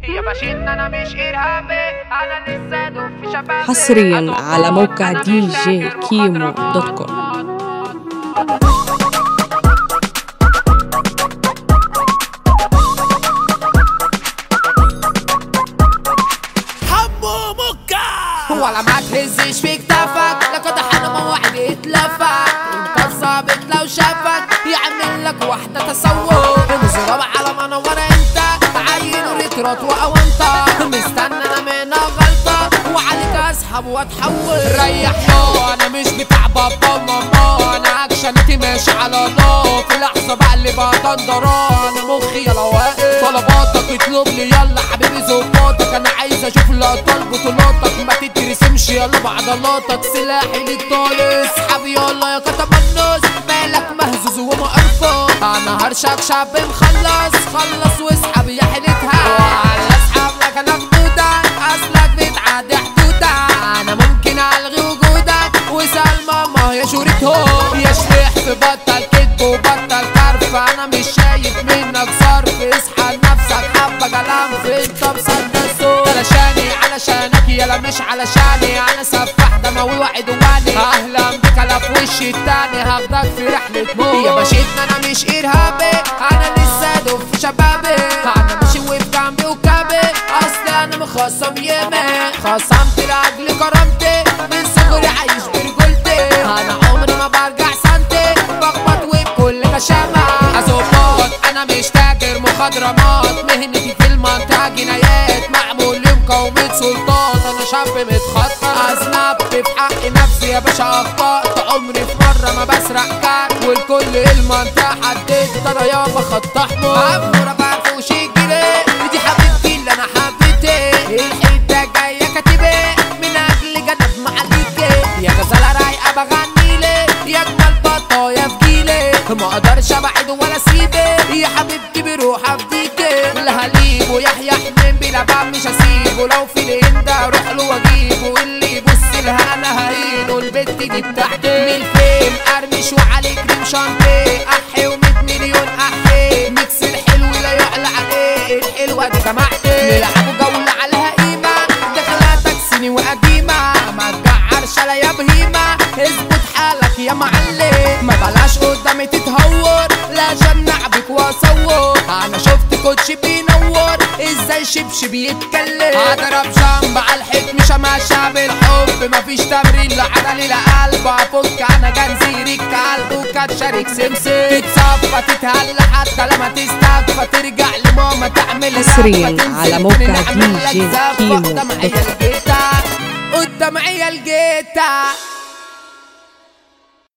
يا باشا إن انا مش ارهابي انا لسه دوب في شبابي حصريا على موقع أنا دي مش جي فاكر كيمو مخدرات. دوت كوم حمو مكة ولا ما تهزش في كتافك لقد حرم واحد يتلفك انت الظابط لو شافك يعمل لك واحدة تصور نزرب على منور انت عين ريترات واونطة مستنى انا منها غلطة وعليك اسحب واتحول ريح يا انا مش بتاع بابا وماما انا اكشنتي ماشي على الله في لحظة بقلب دندران مخي يلا واقف طلباتك اطلب لي يلا حبيبي ظباطك انا عايز اشوف لقطات بطولاتك ما تترسمش يلا بعضلاتك سلاحي للطال اسحب يلا يا كتمنس مالك مهزوز ومقرفة انا هرشك شاب مخلص خلص واسحب يا حيلتها وعلى اسحب لك انا خدودك اصلك بتعدي حدودك انا ممكن الغي وجودك واسال ماما يا شورتهم يا شليح في بطل كدب وبطل كرف انا مش شايف منك صرف اصحى لنفسك حبه كلام في انت مسدسه علشاني علشانك يلا مش علشاني انا سفاح دموي وعدواني اهلا بك لا في وشي التاني هاخدك في رحله موت يا باشتنا انا مش ارهابي انا لسه دوب في شبابي انا ماشي وفي جنبي وكابي اصل انا مخصم ياما خصمت لاجل كرامتي من صغري عايش برجولتي انا عمري ما برجع سنتي بخبط وبكل غشامة ظباط انا مش تاجر مخدرمات مهنتي في المنطقة جنايات معمول لمقاومة سلطات انا شاب متخطط اذنبت في حق نفسي يا باشا اخطأت عمري في مرة ما بسرق كارت والكل المنطقة حددت انا يابا خط احمر عمرو فرفوش الجنيه دي حبيبتي اللي انا حبيتي الحتة جاية كاتبة من اجل جنب معليكي يا غزالة رايقة بغني لك يا اجمل بطايا في جيلي ما اقدرش ابعد ولا اسيبك يا حبيبتي بروح افديكي لا هليبه يحيى حنين بلا باب مش هسيبه لو في الهند اروح له واجيبه اللي يبص لها انا هرينه البت دي بتاعتي من الفيلم ارمش وعليك ريم شانتيه احي و100 مليون احي ميكس الحلو لا يعلى عليه الحلوه دي جماعتي نلعبوا جوله عليها قيمه دخلاتك سني وقديمه ما تجعرش على يا بهيمه اظبط حالك يا معلم ما بلاش قدامي تتهور لا جنعبك واصور انا شفت كوتش بينور ازاي شبشب يتكلم هضرب جنب على الحيط مش هماشى بالحب مفيش تمرين لا عضلي لا قلب افك انا جنزيري الكلب وكاتشارك سمسم تتصفى تتهلى حتى لما تستكفى ترجع لماما تعمل حصرياً رقبة، على تنزل موقع تاني نعمل دي لك جي زفة كيمو قدام دوت عيال جيتا قدام عيال جيتا